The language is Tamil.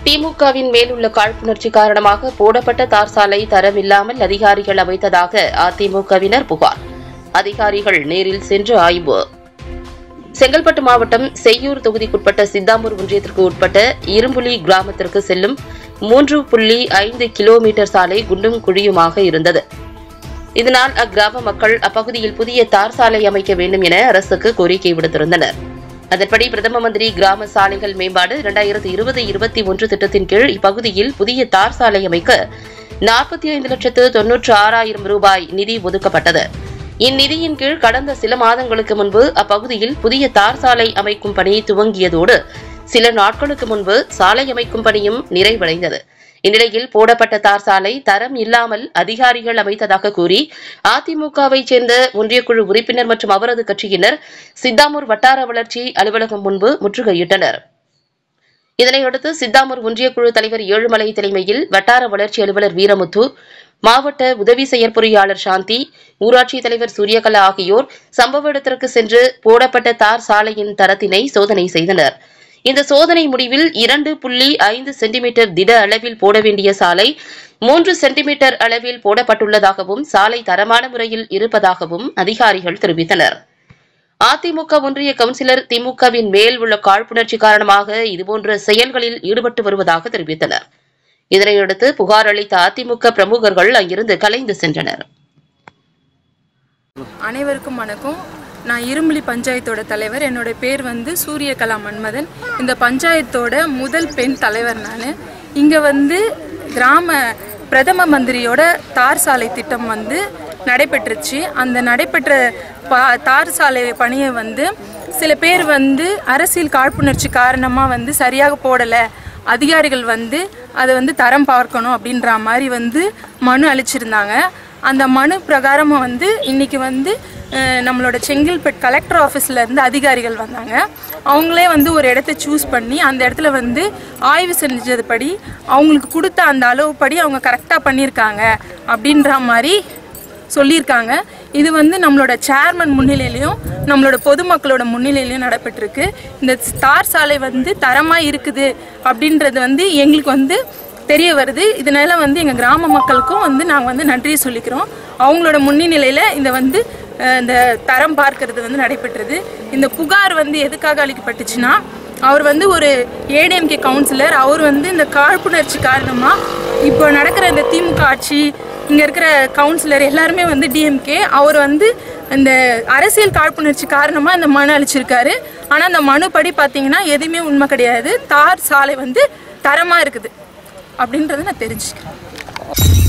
திமுகவின் மேலுள்ள காழ்ப்புணர்ச்சி காரணமாக போடப்பட்ட தார் சாலை தரமில்லாமல் அதிகாரிகள் அமைத்ததாக அதிமுகவினர் புகார் அதிகாரிகள் நேரில் சென்று ஆய்வு செங்கல்பட்டு மாவட்டம் செய்யூர் தொகுதிக்குட்பட்ட சித்தாமூர் ஒன்றியத்திற்கு உட்பட்ட இரும்புலி கிராமத்திற்கு செல்லும் மூன்று புள்ளி ஐந்து கிலோமீட்டர் சாலை குண்டும் குழியுமாக இருந்தது இதனால் அக்கிராம மக்கள் அப்பகுதியில் புதிய தார் சாலை அமைக்க வேண்டும் என அரசுக்கு கோரிக்கை விடுத்திருந்தனர் அதன்படி பிரதம மந்திரி கிராம சாலைகள் மேம்பாடு இரண்டாயிரத்தி இருபது இருபத்தி ஒன்று திட்டத்தின் கீழ் இப்பகுதியில் புதிய தார் சாலை அமைக்க நாற்பத்தி ஐந்து லட்சத்து தொன்னூற்று ஆறாயிரம் ரூபாய் நிதி ஒதுக்கப்பட்டது இந்நிதியின் கீழ் கடந்த சில மாதங்களுக்கு முன்பு அப்பகுதியில் புதிய தார் சாலை அமைக்கும் பணி துவங்கியதோடு சில நாட்களுக்கு முன்பு சாலை அமைக்கும் பணியும் நிறைவடைந்தது இந்நிலையில் போடப்பட்ட தார் சாலை தரம் இல்லாமல் அதிகாரிகள் அமைத்ததாக கூறி அதிமுகவைச் சேர்ந்த ஒன்றியக்குழு உறுப்பினர் மற்றும் அவரது கட்சியினர் சித்தாமூர் வட்டார வளர்ச்சி அலுவலகம் முன்பு முற்றுகையிட்டனர் இதனையடுத்து சித்தாமூர் ஒன்றியக்குழு தலைவர் ஏழுமலை தலைமையில் வட்டார வளர்ச்சி அலுவலர் வீரமுத்து மாவட்ட உதவி செயற்பொறியாளர் சாந்தி ஊராட்சி தலைவர் சூரியகலா ஆகியோர் சம்பவ இடத்திற்கு சென்று போடப்பட்ட தார் சாலையின் தரத்தினை சோதனை செய்தனர் இந்த சோதனை முடிவில் இரண்டு புள்ளி ஐந்து சென்டிமீட்டர் திட அளவில் போட வேண்டிய சாலை மூன்று சென்டிமீட்டர் அளவில் போடப்பட்டுள்ளதாகவும் சாலை தரமான முறையில் இருப்பதாகவும் அதிகாரிகள் தெரிவித்தனர் அதிமுக ஒன்றிய கவுன்சிலர் திமுகவின் மேல் உள்ள காழ்ப்புணர்ச்சி காரணமாக இதுபோன்ற செயல்களில் ஈடுபட்டு வருவதாக தெரிவித்தனர் இதனையடுத்து புகார் அளித்த அதிமுக பிரமுகர்கள் அங்கிருந்து கலைந்து சென்றனர் அனைவருக்கும் வணக்கம் நான் இரும்புலி பஞ்சாயத்தோட தலைவர் என்னோட பேர் வந்து சூரியகலா மன்மதன் இந்த பஞ்சாயத்தோட முதல் பெண் தலைவர் நான் இங்கே வந்து கிராம பிரதம மந்திரியோட தார் சாலை திட்டம் வந்து நடைபெற்றுச்சு அந்த நடைபெற்ற பா தார் சாலை பணியை வந்து சில பேர் வந்து அரசியல் காழ்ப்புணர்ச்சி காரணமாக வந்து சரியாக போடலை அதிகாரிகள் வந்து அதை வந்து தரம் பார்க்கணும் அப்படின்ற மாதிரி வந்து மனு அளிச்சிருந்தாங்க அந்த மனு பிரகாரமாக வந்து இன்னைக்கு வந்து அஹ், நம்மளோட செங்கல்பட் கலெக்டர் ஆஃபீஸில் இருந்து அதிகாரிகள் வந்தாங்க அவங்களே வந்து ஒரு இடத்த சூஸ் பண்ணி அந்த இடத்துல வந்து ஆய்வு செஞ்சதுபடி அவங்களுக்கு கொடுத்த அந்த அளவுப்படி அவங்க கரெக்டாக பண்ணியிருக்காங்க அப்படின்ற மாதிரி சொல்லியிருக்காங்க இது வந்து நம்மளோட சேர்மன் முன்னிலையிலையும் நம்மளோட பொதுமக்களோட முன்னிலையிலையும் நடைபெற்றிருக்கு இந்த தார் சாலை வந்து தரமாக இருக்குது அப்படின்றது வந்து எங்களுக்கு வந்து தெரிய வருது இதனால வந்து எங்கள் கிராம மக்களுக்கும் வந்து நாங்கள் வந்து நன்றியை சொல்லிக்கிறோம் அவங்களோட முன்னிலையில் இந்த வந்து அஹ், இந்த தரம் பார்க்கறது வந்து நடைபெற்றது இந்த புகார் வந்து எதுக்காக அளிக்கப்பட்டுச்சுன்னா அவர் வந்து ஒரு ஏடிஎம்கே கவுன்சிலர் அவர் வந்து இந்த காழ்ப்புணர்ச்சி காரணமாக இப்போ நடக்கிற இந்த திமுக ஆட்சி இங்கே இருக்கிற கவுன்சிலர் எல்லாருமே வந்து டிஎம்கே அவர் வந்து இந்த அரசியல் காழ்ப்புணர்ச்சி காரணமாக இந்த மனு அளிச்சிருக்காரு ஆனால் அந்த மனு படி பார்த்தீங்கன்னா எதுவுமே உண்மை கிடையாது தார் சாலை வந்து தரமாக இருக்குது அப்படின்றத நான் தெரிஞ்சுக்கிறேன்